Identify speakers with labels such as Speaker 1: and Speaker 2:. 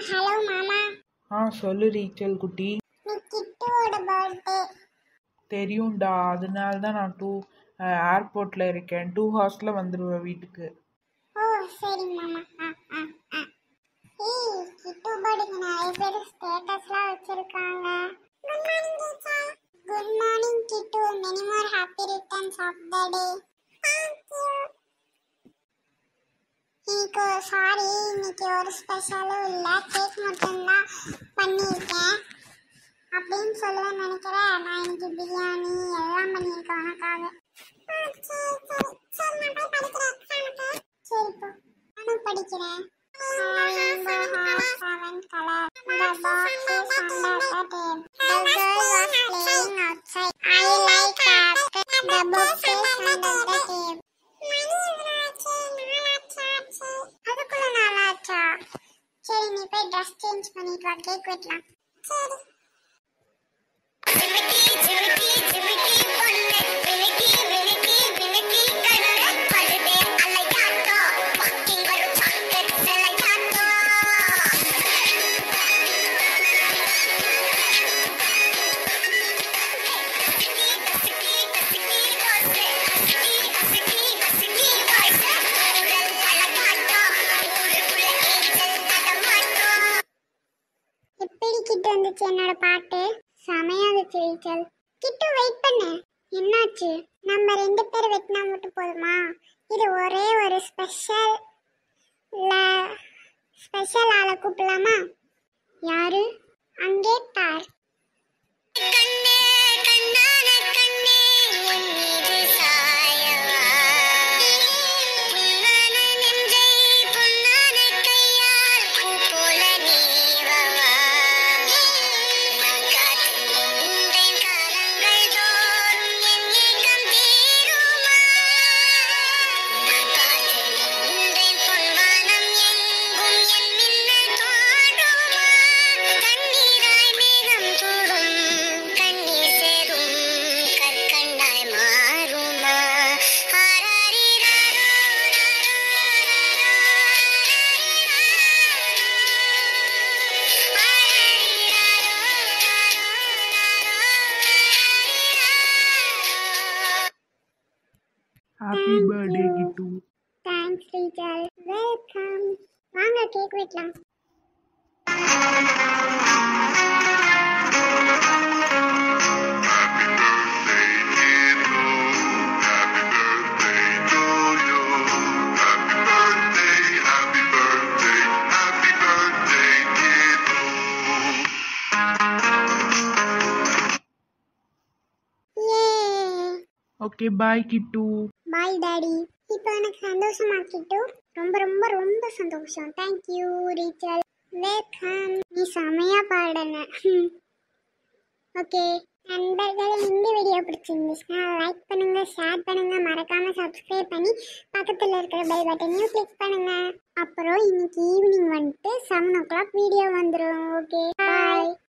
Speaker 1: Hello மாமா
Speaker 2: ஆ சொல்லு ரீச்சல் குட்டி
Speaker 1: நீ கிட்டுவோட பர்த்டே
Speaker 2: தெரியும்டா அதனால தான் நான் டூ ஏர்போர்ட்டில் இருக்கேன் டூ ஹவர்ஸில் வந்துடுவேன் வீட்டுக்கு
Speaker 1: ஓ சரி மாமா ஆ ஆ ஆ ஏய் கிட்டு பர்த்டேக்கு நிறைய பேர் ஸ்டேட்டஸ்லாம் வச்சிருக்காங்க good morning teacher good morning Kittu many more happy returns of the day thank you இன்னைக்கு சாரி இன்னைக்கு ஒரு ஸ்பெஷலும் இல்லை கேக் மட்டும்தான் பண்ணியிருக்கேன் அப்படின்னு சொல்லுவேன் நினைக்கிறேன் நான் இன்னைக்கு பிரியாணி எல்லாம் பண்ணியிருக்கேன் உனக்காக சரி போ நானும் படிக்கிறேன் Rainbow has seven colors. The box is under the table. The girl was playing outside. I like that. The book is under the table. அதுக்குள்ள நாளாச்சா சரி நீ போய் ட்ரெஸ் சேஞ்ச் பண்ணிட்டு வா கேக் வெட்டலாம் சரி எப்படி கிட்ட வந்துச்சு என்னோட பாட்டு செமையா இருந்துச்சு ரீச்சல் கிட்டு வெயிட் பண்ணு என்னாச்சு நம்ம ரெண்டு பேர் வெட்டினா மட்டும் போதுமா இது ஒரே ஒரு ஸ்பெஷல் ஸ்பெஷல் ஆளை கூப்பிடலாமா யாரு அங்கே பார்
Speaker 2: happy birthday Kittu
Speaker 1: thanks Rachel welcome வாங்க கேக் வெட்டலாம்
Speaker 3: Happy birthday, happy birthday, kiddo.
Speaker 1: ஏ
Speaker 2: okay bye Kittu
Speaker 1: bye daddy இப்போ எனக்கு சந்தோஷமா கிட்டு ரொம்ப ரொம்ப ரொம்ப சந்தோஷம் தேங்க்யூ ரீச்சல் வெல்கம் நீ செமையா பாடுன ஓகே நண்பர்களே இந்த வீடியோ பிடிச்சிருந்துச்சுன்னா லைக் பண்ணுங்க ஷேர் பண்ணுங்க மறக்காம சப்ஸ்கிரைப் பண்ணி பக்கத்தில் இருக்கிற பெல் பட்டனையும் கிளிக் பண்ணுங்க அப்புறம் இன்னைக்கு ஈவினிங் வந்துட்டு செவன் ஓ கிளாக் வீடியோ வந்துடும் ஓகே பாய்